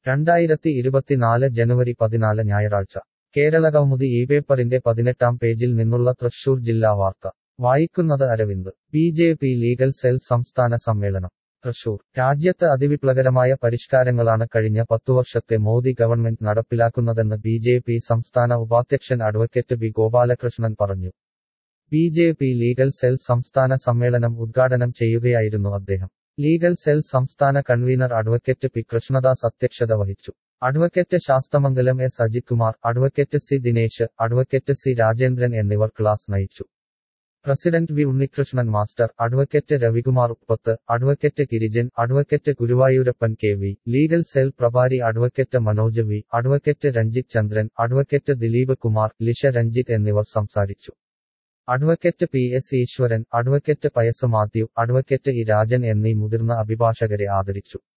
രണ്ടായിരത്തി ഇരുപത്തിനാല് ജനുവരി പതിനാല് ഞായറാഴ്ച കേരളകൗമുദി ഈ പേപ്പറിന്റെ പതിനെട്ടാം പേജിൽ നിന്നുള്ള തൃശൂർ ജില്ലാ വാർത്ത വായിക്കുന്നത് Aravind B J P legal cell സംസ്ഥാന സമ്മേളനം തൃശൂർ രാജ്യത്ത് അതിവിപ്ലവകരമായ പരിഷ്കാരങ്ങളാണ് കഴിഞ്ഞ പത്തുവർഷത്തെ മോദി ഗവൺമെന്റ് നടപ്പിലാക്കുന്നതെന്ന് ബി ജെ പി സംസ്ഥാന ഉപാധ്യക്ഷൻ അഡ്വക്കേറ്റ് ബി ഗോപാലകൃഷ്ണൻ പറഞ്ഞു B J P legal cell സംസ്ഥാന സമ്മേളനം ഉദ്ഘാടനം ചെയ്യുകയായിരുന്നു അദ്ദേഹം ലീഗൽ സെൽ സംസ്ഥാന കൺവീനർ അഡ്വക്കേറ്റ് പി കൃഷ്ണദാസ് അധ്യക്ഷത വഹിച്ചു advocate Sasthamangalam S Ajith Kumar advocate C Dinesh advocate C Rajendran എന്നിവർ ക്ലാസ് നയിച്ചു president V Unnikrishnan master advocate Ravikumar Uppath advocate Girijan advocate Guruvayurappan K V legal cell പ്രഭാരി advocate Manoj V advocate Ranjith Chandran advocate Dileep Kumar Lisha Ranjith എന്നിവർ സംസാരിച്ചു advocate P S Eswaran advocate Pius Mathew advocate E Rajan എന്നീ മുതിർന്ന അഭിഭാഷകരെ ആദരിച്ചു